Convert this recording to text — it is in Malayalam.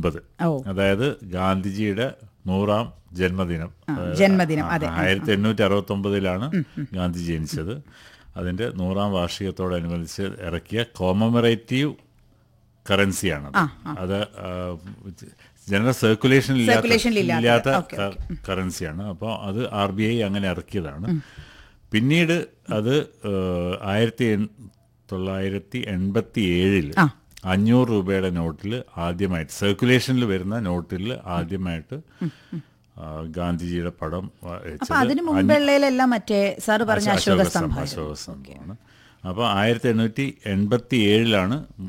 ഒൻപത് ഓ അതായത് ഗാന്ധിജിയുടെ നൂറാം ജന്മദിനം ജന്മദിനം അതെ ആയിരത്തി എണ്ണൂറ്റി അറുപത്തി ഒമ്പതിലാണ് ഗാന്ധി ജനിച്ചത് അതിന്റെ നൂറാം വാർഷികത്തോടനുബന്ധിച്ച് ഇറക്കിയ കോമമറേറ്റീവ് കറൻസിയാണ് അത് ആ, ജനറൽ സർക്കുലേഷൻ Circulation ൽ ഇല്ലാത്ത, ഇല്ലാത്ത ഓക്കേ, കറൻസിയാണ് അപ്പോൾ അത് ആർ ബി ഐ അങ്ങനെ ഇറക്കിയതാണ് പിന്നീട് അത് ആയിരത്തി തൊള്ളായിരത്തി എൺപത്തി ഏഴില് ആ. അഞ്ഞൂറ് രൂപയുടെ നോട്ടിൽ ആദ്യമായിട്ട് സർക്കുലേഷനിൽ വരുന്ന നോട്ടിൽ ആദ്യമായിട്ട് ആ, ഗാന്ധിജിയുടെ പടം വ- അപ്പൊ വെച്ചത് അതിന് മുമ്പുള്ളതിലെല്ലാം മറ്റേ സാറ് പറഞ്ഞ അശോക അശോക സ്തംഭം അശോക സ്തംഭമാണ് അപ്പോൾ ആയിരത്തി എണ്ണൂറ്റി എൺപത്തി ഏഴിലാണ്